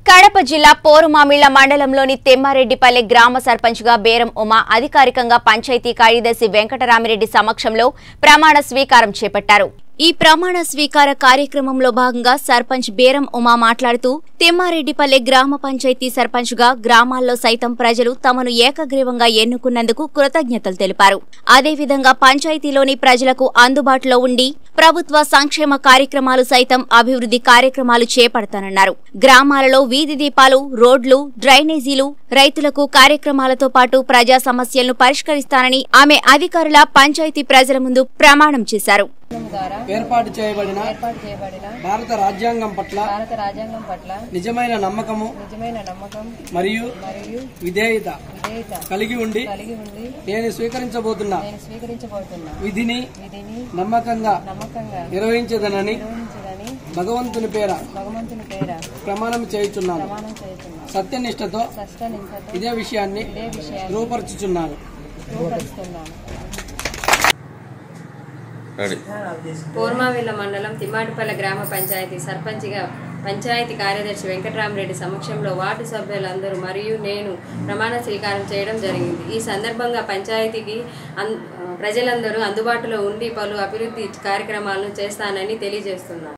కడప జిల్లా పోరుమామిళ్ల మండలంలోని తెమ్మారెడ్డిపల్లె గ్రామ సర్పంచ్గా బేరం ఉమా అధికారికంగా పంచాయతీ కార్యదర్శి వెంకటరామిరెడ్డి సమక్షంలో ప్రమాణ స్వీకారం చేపట్టారు ఈ ప్రమాణ స్వీకార కార్యక్రమంలో భాగంగా సర్పంచ్ బేరం ఉమా మాట్లాడుతూ తిమ్మారెడ్డిపల్లె గ్రామ పంచాయతీ సర్పంచ్గా గ్రామాల్లో సైతం ప్రజలు తమను ఏకగ్రీవంగా ఎన్నుకున్నందుకు కృతజ్ఞతలు తెలిపారు అదేవిధంగా పంచాయతీలోని ప్రజలకు అందుబాటులో ఉండి ప్రభుత్వ సంక్షేమ కార్యక్రమాలు సైతం అభివృద్ధి కార్యక్రమాలు చేపడతానన్నారు గ్రామాలలో వీధి దీపాలు రోడ్లు డ్రైనేజీలు రైతులకు కార్యక్రమాలతో పాటు ప్రజా సమస్యలను పరిష్కరిస్తానని ఆమె అధికారుల పంచాయతీ ప్రజల ముందు ప్రమాణం చేశారు ద్వారా ఏర్పాటు చేయబడిన ఏర్పాటు చేయబడిన భారత రాజ్యాంగం పట్ల భారత రాజ్యాంగం పట్ల నిజమైన నమ్మకము నిజమైన నమ్మకం మరియు మరియు విధేయత విధేయత కలిగి ఉండి కలిగి ఉండి నేను స్వీకరించబోతున్న నేను స్వీకరించబోతున్న విధిని విధిని నమ్మకంగా నమ్మకంగా నిర్వహించదనని నిర్వహించదని భగవంతుని పేర భగవంతుని పేర ప్రమాణం చేయుచున్నాను ప్రమాణం చేస్తున్నాను సత్యనిష్టతో సష్టనింతతో ఇదే విషయాన్ని ఇదే విషయాన్ని రూపరుచుచున్నాను రూపరుస్తున్నాను రెడీ పూర్మావిల్ల మండలం తిమ్మాటిపల్లె గ్రామ పంచాయతీ సర్పంచ్గా పంచాయతీ కార్యదర్శి వెంకటరామరెడ్డి సమక్షంలో వార్డు సభ్యులందరూ మరియు నేను ప్రమాణ స్వీకారం చేయడం జరిగింది ఈ సందర్భంగా పంచాయతీకి అన్ ప్రజలందరూ అందుబాటులో ఉండి పలు అభివృద్ధి కార్యక్రమాలను చేస్తానని తెలియజేస్తున్నాను